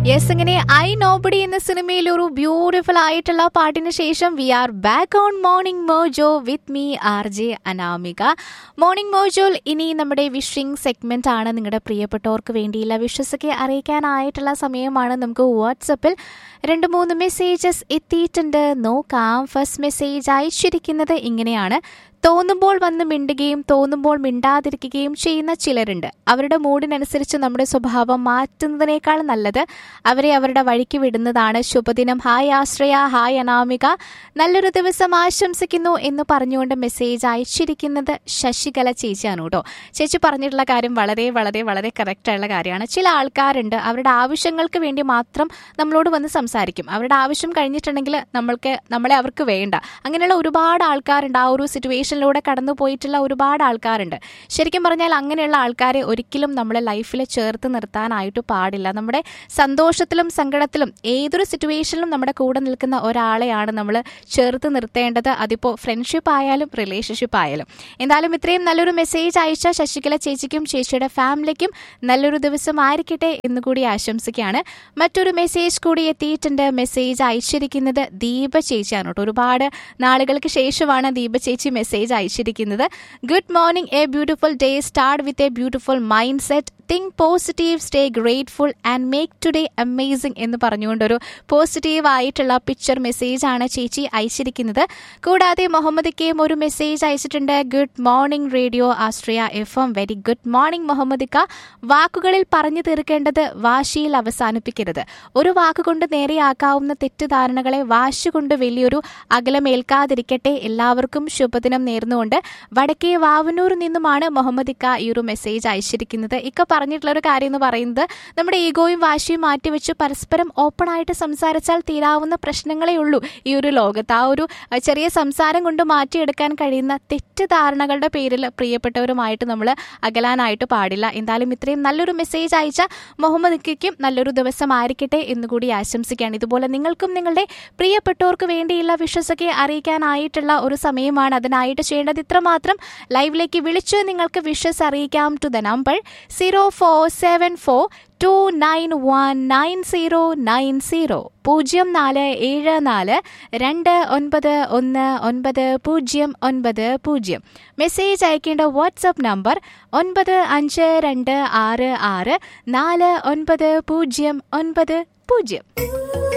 yes അങ്ങനെ I nobody എന്ന സിനിമയിൽ ഒരു ബ്യൂട്ടിഫുൾ ആയിട്ടുള്ള പാട്ടിന് ശേഷം we are back on morning mojo with me R J Anamika morning മോജോൽ ഇനി നമ്മുടെ വിഷിംഗ് സെഗ്മെന്റ് ആണ് നിങ്ങളുടെ പ്രിയപ്പെട്ടവർക്ക് വേണ്ടിയുള്ള വിഷസൊക്കെ അറിയിക്കാനായിട്ടുള്ള സമയമാണ് നമുക്ക് വാട്സപ്പിൽ രണ്ട് മൂന്ന് മെസ്സേജസ് എത്തിയിട്ടുണ്ട് നോക്കാം ഫസ്റ്റ് മെസ്സേജ് അയച്ചിരിക്കുന്നത് ഇങ്ങനെയാണ് തോന്നുമ്പോൾ വന്ന് മിണ്ടുകയും തോന്നുമ്പോൾ മിണ്ടാതിരിക്കുകയും ചെയ്യുന്ന ചിലരുണ്ട് അവരുടെ മൂഡിനനുസരിച്ച് നമ്മുടെ സ്വഭാവം മാറ്റുന്നതിനേക്കാൾ നല്ലത് അവരെ അവരുടെ വഴിക്ക് വിടുന്നതാണ് ശുഭദിനം ഹായ് ആശ്രയ ഹായ് അനാമിക നല്ലൊരു ദിവസം ആശംസിക്കുന്നു എന്ന് പറഞ്ഞുകൊണ്ട് മെസ്സേജ് അയച്ചിരിക്കുന്നത് ശശികല ചേച്ചിയാണ് കേട്ടോ ചേച്ചി പറഞ്ഞിട്ടുള്ള കാര്യം വളരെ വളരെ വളരെ കറക്റ്റ് ആയിട്ടുള്ള കാര്യമാണ് ചില ആൾക്കാരുണ്ട് അവരുടെ ആവശ്യങ്ങൾക്ക് വേണ്ടി മാത്രം നമ്മളോട് വന്ന് സംസാരിക്കും അവരുടെ ആവശ്യം കഴിഞ്ഞിട്ടുണ്ടെങ്കിൽ നമ്മൾക്ക് നമ്മളെ അവർക്ക് വേണ്ട അങ്ങനെയുള്ള ഒരുപാട് ആൾക്കാരുണ്ട് ആ ഒരു സിറ്റുവേഷനിലൂടെ കടന്നു പോയിട്ടുള്ള ഒരുപാട് ആൾക്കാരുണ്ട് ശരിക്കും പറഞ്ഞാൽ അങ്ങനെയുള്ള ആൾക്കാരെ ഒരിക്കലും നമ്മളെ ലൈഫിൽ ചേർത്ത് നിർത്താനായിട്ട് പാടില്ല നമ്മുടെ സന്തോഷത്തിലും സങ്കടത്തിലും ഏതൊരു സിറ്റുവേഷനിലും നമ്മുടെ കൂടെ നിൽക്കുന്ന ഒരാളെയാണ് നമ്മൾ ചേർത്ത് നിർത്തേണ്ടത് അതിപ്പോൾ ഫ്രണ്ട്ഷിപ്പ് ആയാലും റിലേഷൻഷിപ്പ് ആയാലും എന്തായാലും ഇത്രയും നല്ലൊരു മെസ്സേജ് അയച്ച ശശികല ചേച്ചിക്കും ചേച്ചിയുടെ ഫാമിലിക്കും നല്ലൊരു ദിവസം ആയിരിക്കട്ടെ എന്ന് കൂടി ആശംസിക്കുകയാണ് മറ്റൊരു മെസ്സേജ് കൂടി എത്തിയിട്ടുണ്ട് മെസ്സേജ് അയച്ചിരിക്കുന്നത് ദീപ ചേച്ചിയാണ് കേട്ടോ ഒരുപാട് നാളുകൾക്ക് ശേഷമാണ് ദീപ ചേച്ചി മെസ്സേജ് അയച്ചിരിക്കുന്നത് good morning a beautiful day start with a beautiful mind set think positive stay grateful and make today amazing എന്ന് പറഞ്ഞുകൊണ്ടൊരു പോസിറ്റീവ് ആയിട്ടുള്ള പിക്ചർ മെസ്സേജ് ആണ് ചേച്ചി അയച്ചിരിക്കുന്നത് കൂടാതെ മുഹമ്മദ് കെയും ഒരു മെസ്സേജ് അയച്ചിട്ടുണ്ട് good morning radio Austria F M very good morning Muhammad K വാക്കുകളിൽ പറഞ്ഞു തീർക്കേണ്ടത് വാശിയിൽ അവസാനിപ്പിക്കരുത് ഒരു വാക്കുകൊണ്ട് നേരെയാക്കാവുന്ന തെറ്റിദ്ധാരണകളെ വാശി കൊണ്ട് വലിയൊരു അകലമേൽക്കാതിരിക്കട്ടെ എല്ലാവർക്കും ശുഭദിനം നേർന്നുകൊണ്ട് വടക്കേ വാവനൂർ നിന്നുമാണ് മുഹമ്മദ് ഇക്ക ഈ ഒരു മെസ്സേജ് അയച്ചിരിക്കുന്നത് ഇക്ക പറഞ്ഞിട്ടുള്ള ഒരു കാര്യം എന്ന് പറയുന്നത് നമ്മുടെ ഈഗോയും വാശിയും മാറ്റിവെച്ച് പരസ്പരം ഓപ്പൺ ആയിട്ട് സംസാരിച്ചാൽ തീരാവുന്ന പ്രശ്നങ്ങളേ ഉള്ളൂ ഈ ഒരു ലോകത്ത് ആ ഒരു അഹ്, ചെറിയ സംസാരം കൊണ്ട് മാറ്റിയെടുക്കാൻ കഴിയുന്ന തെറ്റിദ്ധാരണകളുടെ പേരിൽ പ്രിയപ്പെട്ടവരുമായിട്ട് നമ്മൾ അകലാനായിട്ട് പാടില്ല എന്തായാലും ഇത്രയും നല്ലൊരു മെസ്സേജ് അയച്ച മുഹമ്മദ് ഇക്കയ്ക്കും നല്ലൊരു ദിവസം ആയിരിക്കട്ടെ എന്നുകൂടി ആശംസിക്കുകയാണ് ഇതുപോലെ നിങ്ങൾക്കും നിങ്ങളുടെ പ്രിയപ്പെട്ടവർക്ക് വേണ്ടിയുള്ള വിശ്വസൊക്കെ അറിയിക്കാനായിട്ടുള്ള ഒരു സമയമാണ് അതിനായിട്ട് ചെയ്യേണ്ടത് ഇത്രമാത്രം ലൈവിലേക്ക് വിളിച്ച് നിങ്ങൾക്ക് വിഷസ് അറിയിക്കാം to the number zero four seven four two nine one nine zero nine zero പൂജ്യം നാല് ഏഴ് നാല് രണ്ട് ഒൻപത് ഒന്ന് ഒൻപത് പൂജ്യം ഒൻപത് പൂജ്യം മെസ്സേജ് അയക്കേണ്ട വാട്സപ്പ് നമ്പർ ഒൻപത് അഞ്ച് രണ്ട് ആറ് ആറ് നാല് ഒൻപത് പൂജ്യം ഒൻപത് പൂജ്യം